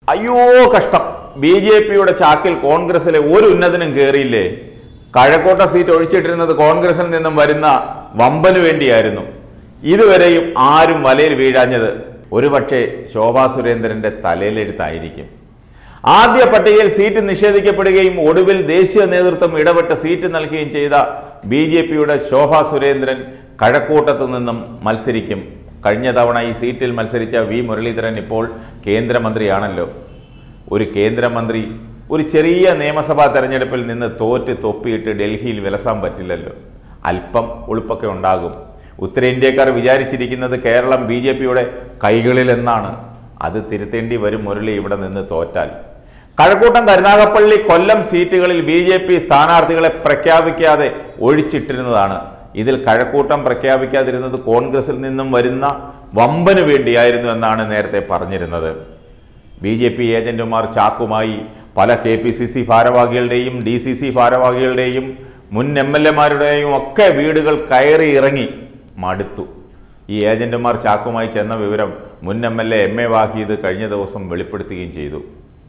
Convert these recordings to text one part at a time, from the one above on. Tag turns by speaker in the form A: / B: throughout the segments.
A: അയ്യോ കഷ്ടം B J പിയുടെ ചാക്കിൽ കോൺഗ്രസിലെ ഒരു ഉന്നതനും കയറിയില്ലേ കഴക്കൂട്ട സീറ്റ് ഒഴിച്ചിട്ടിരുന്നത് കോൺഗ്രസിൽ നിന്നും വരുന്ന വമ്പന് വേണ്ടിയായിരുന്നു ഇതുവരെയും ആരും വലയിൽ വീഴാഞ്ഞത് ഒരുപക്ഷെ ശോഭാ സുരേന്ദ്രന്റെ തലയിലെഴുത്തായിരിക്കും ആദ്യ പട്ടികയിൽ സീറ്റ് നിഷേധിക്കപ്പെടുകയും ഒടുവിൽ ദേശീയ നേതൃത്വം ഇടപെട്ട് സീറ്റ് നൽകുകയും ചെയ്ത ബി ജെ പിയുടെ ശോഭാ സുരേന്ദ്രൻ കഴക്കൂട്ടത്ത് നിന്നും മത്സരിക്കും കഴിഞ്ഞ തവണ ഈ സീറ്റിൽ മത്സരിച്ച വി മുരളീധരൻ ഇപ്പോൾ കേന്ദ്രമന്ത്രിയാണല്ലോ ഒരു കേന്ദ്രമന്ത്രി ഒരു ചെറിയ നിയമസഭാ തെരഞ്ഞെടുപ്പിൽ നിന്ന് തോറ്റ് തൊപ്പിയിട്ട് ഡൽഹിയിൽ വിലസാൻ പറ്റില്ലല്ലോ അല്പം ഉളുപ്പൊക്കെ ഉണ്ടാകും ഉത്തരേന്ത്യക്കാർ വിചാരിച്ചിരിക്കുന്നത് കേരളം ബി ജെ പിയുടെ കൈകളിലെന്നാണ് അത് തിരുത്തേണ്ടി വരും മുരളി ഇവിടെ നിന്ന് തോറ്റാൽ കഴക്കൂട്ടം കരുനാഗപ്പള്ളി കൊല്ലം സീറ്റുകളിൽ ബി ജെ പി സ്ഥാനാർത്ഥികളെ പ്രഖ്യാപിക്കാതെ ഒഴിച്ചിട്ടിരുന്നതാണ് ഇതിൽ കഴക്കൂട്ടം പ്രഖ്യാപിക്കാതിരുന്നത് കോൺഗ്രസിൽ നിന്നും വരുന്ന വമ്പന് വേണ്ടിയായിരുന്നു എന്നാണ് നേരത്തെ പറഞ്ഞിരുന്നത് ബി ജെ പി ഏജന്റുമാർ ചാക്കുമായി പല കെ പി സി സി ഭാരവാഹികളുടെയും ഡി സി സി ഭാരവാഹികളുടെയും മുൻ എം എൽ എമാരുടെയും ഒക്കെ വീടുകൾ കയറി ഇറങ്ങി മടുത്തു ഈ ഏജന്റുമാർ ചാക്കുമായി ചെന്ന വിവരം മുൻ M L A M A Wahid കഴിഞ്ഞ ദിവസം വെളിപ്പെടുത്തുകയും ചെയ്തു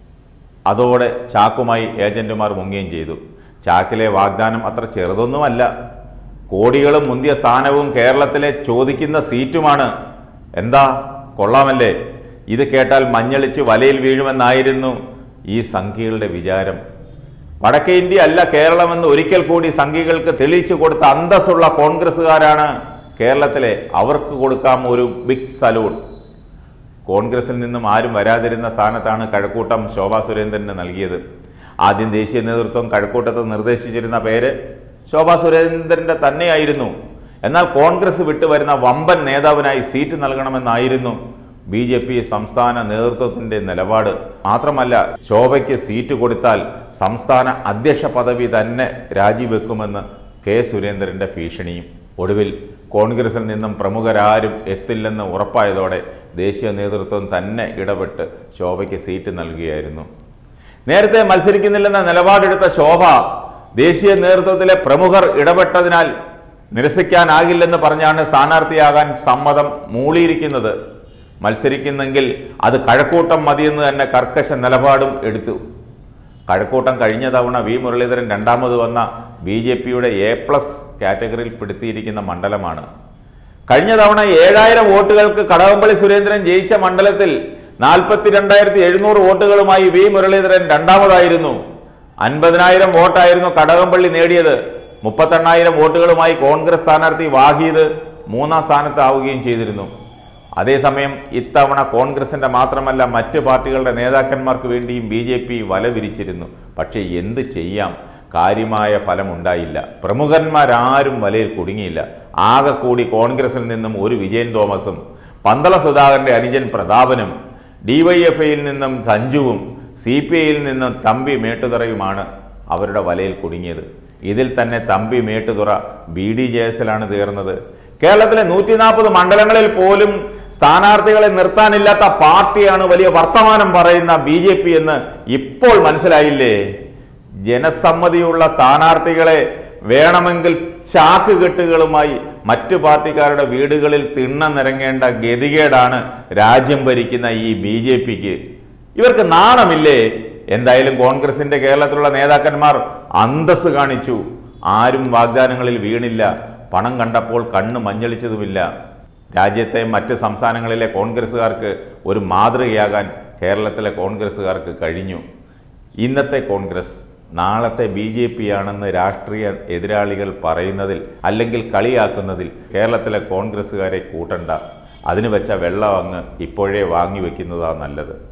A: അതോടെ ചാക്കുമായി ഏജന്റുമാർ മുങ്ങുകയും ചെയ്തു ചാക്കിലെ വാഗ്ദാനം അത്ര ചെറുതൊന്നുമല്ല കോടികളും മുന്തിയ സ്ഥാനവും കേരളത്തിലെ ചോദിക്കുന്ന സീറ്റുമാണ് എന്താ കൊള്ളാമല്ലേ ഇത് കേട്ടാൽ മഞ്ഞളിച്ച് വലയിൽ വീഴുമെന്നായിരുന്നു ഈ സംഘികളുടെ വിചാരം വടക്കേ ഇന്ത്യ അല്ല കേരളമെന്ന് ഒരിക്കൽ കൂടി സംഘികൾക്ക് തെളിയിച്ചു കൊടുത്ത അന്തസ്സുള്ള കോൺഗ്രസ്സുകാരാണ് കേരളത്തിലെ അവർക്ക് കൊടുക്കാം ഒരു ബിഗ് സലൂൺ കോൺഗ്രസിൽ നിന്നും ആരും വരാതിരുന്ന സ്ഥാനത്താണ് കഴക്കൂട്ടം ശോഭാ സുരേന്ദ്രന് നൽകിയത് ആദ്യം ദേശീയ നേതൃത്വം കഴക്കൂട്ടത്ത് നിർദ്ദേശിച്ചിരുന്ന പേര് ശോഭാ സുരേന്ദ്രന്റെ തന്നെയായിരുന്നു എന്നാൽ കോൺഗ്രസ് വിട്ടുവരുന്ന വമ്പൻ നേതാവിനായി സീറ്റ് നൽകണമെന്നായിരുന്നു ബി ജെ പി സംസ്ഥാന നേതൃത്വത്തിന്റെ നിലപാട് മാത്രമല്ല ശോഭയ്ക്ക് സീറ്റ് കൊടുത്താൽ സംസ്ഥാന അധ്യക്ഷ പദവി തന്നെ രാജിവെക്കുമെന്ന് കെ സുരേന്ദ്രന്റെ ഭീഷണിയും ഒടുവിൽ കോൺഗ്രസിൽ നിന്നും പ്രമുഖരാരും എത്തില്ലെന്ന് ഉറപ്പായതോടെ ദേശീയ നേതൃത്വം തന്നെ ഇടപെട്ട് ശോഭയ്ക്ക് സീറ്റ് നൽകുകയായിരുന്നു നേരത്തെ മത്സരിക്കുന്നില്ലെന്ന നിലപാടെടുത്ത ശോഭ ദേശീയ നേതൃത്വത്തിലെ പ്രമുഖർ ഇടപെട്ടതിനാൽ നിരസിക്കാനാകില്ലെന്ന് പറഞ്ഞാണ് സ്ഥാനാർത്ഥിയാകാൻ സമ്മതം മൂളിയിരിക്കുന്നത് മത്സരിക്കുന്നെങ്കിൽ അത് കഴക്കൂട്ടം മതിയെന്ന് തന്നെ കർക്കശ നിലപാടും എടുത്തു കഴക്കൂട്ടം കഴിഞ്ഞ തവണ വി മുരളീധരൻ രണ്ടാമത് വന്ന ബി ജെ പിയുടെ എ പ്ലസ് കാറ്റഗറിയിൽ പെടുത്തിയിരിക്കുന്ന മണ്ഡലമാണ് കഴിഞ്ഞ തവണ ഏഴായിരം വോട്ടുകൾക്ക് കടകംപള്ളി സുരേന്ദ്രൻ ജയിച്ച മണ്ഡലത്തിൽ നാൽപ്പത്തി രണ്ടായിരത്തി എഴുന്നൂറ് വോട്ടുകളുമായി വി മുരളീധരൻ രണ്ടാമതായിരുന്നു അൻപതിനായിരം വോട്ടായിരുന്നു കടകംപള്ളി നേടിയത് മുപ്പത്തെണ്ണായിരം വോട്ടുകളുമായി കോൺഗ്രസ് സ്ഥാനാർത്ഥി വാഹീദ് മൂന്നാം സ്ഥാനത്താവുകയും ചെയ്തിരുന്നു അതേസമയം ഇത്തവണ കോൺഗ്രസിന്റെ മാത്രമല്ല മറ്റ് പാർട്ടികളുടെ നേതാക്കന്മാർക്ക് വേണ്ടിയും ബി ജെ പി വല വിരിച്ചിരുന്നു പക്ഷേ എന്ത് ചെയ്യാം കാര്യമായ ഫലമുണ്ടായില്ല പ്രമുഖന്മാരാരും വലയിൽ കുടുങ്ങിയില്ല ആകെ കൂടി കോൺഗ്രസിൽ നിന്നും ഒരു വിജയൻ തോമസും പന്തള സുധാകരന്റെ അനുജൻ പ്രതാപനും ഡിവൈഎഫ്ഐയിൽ നിന്നും സഞ്ജുവും സി പി ഐയിൽ നിന്നും തമ്പി മേട്ടുതുറയുമാണ് അവരുടെ വലയിൽ കുടുങ്ങിയത് ഇതിൽ തന്നെ Thampi Mettuthura B D J എസിലാണ് തീർന്നത് കേരളത്തിലെ നൂറ്റി നാൽപ്പത് മണ്ഡലങ്ങളിൽ പോലും സ്ഥാനാർത്ഥികളെ നിർത്താനില്ലാത്ത പാർട്ടിയാണ് വലിയ വർത്തമാനം പറയുന്ന ബി ജെ പി എന്ന് ഇപ്പോൾ മനസ്സിലായില്ലേ ജനസമ്മതിയുള്ള സ്ഥാനാർത്ഥികളെ വേണമെങ്കിൽ ചാക്ക് കെട്ടുകളുമായി മറ്റു പാർട്ടിക്കാരുടെ വീടുകളിൽ തിണ്ണ നിരങ്ങേണ്ട ഗതികേടാണ് രാജ്യം ഭരിക്കുന്ന ഈ ബി ജെ പിക്ക് ഇവർക്ക് നാണമില്ലേ എന്തായാലും കോൺഗ്രസിന്റെ കേരളത്തിലുള്ള നേതാക്കന്മാർ അന്തസ് കാണിച്ചു ആരും വാഗ്ദാനങ്ങളിൽ വീണില്ല പണം കണ്ടപ്പോൾ കണ്ണ് മഞ്ഞളിച്ചതുമില്ല രാജ്യത്തെ മറ്റ് സംസ്ഥാനങ്ങളിലെ കോൺഗ്രസ്സുകാർക്ക് ഒരു മാതൃകയാകാൻ കേരളത്തിലെ കോൺഗ്രസ്സുകാർക്ക് കഴിഞ്ഞു ഇന്നത്തെ കോൺഗ്രസ് നാളത്തെ ബി ജെ പി ആണെന്ന് രാഷ്ട്രീയ എതിരാളികൾ പറയുന്നതിൽ അല്ലെങ്കിൽ കളിയാക്കുന്നതിൽ കേരളത്തിലെ കോൺഗ്രസ്സുകാരെ കൂട്ടണ്ട അതിന് വെച്ച വെള്ളം അങ്ങ് ഇപ്പോഴേ വാങ്ങി വെക്കുന്നതാണ് നല്ലത്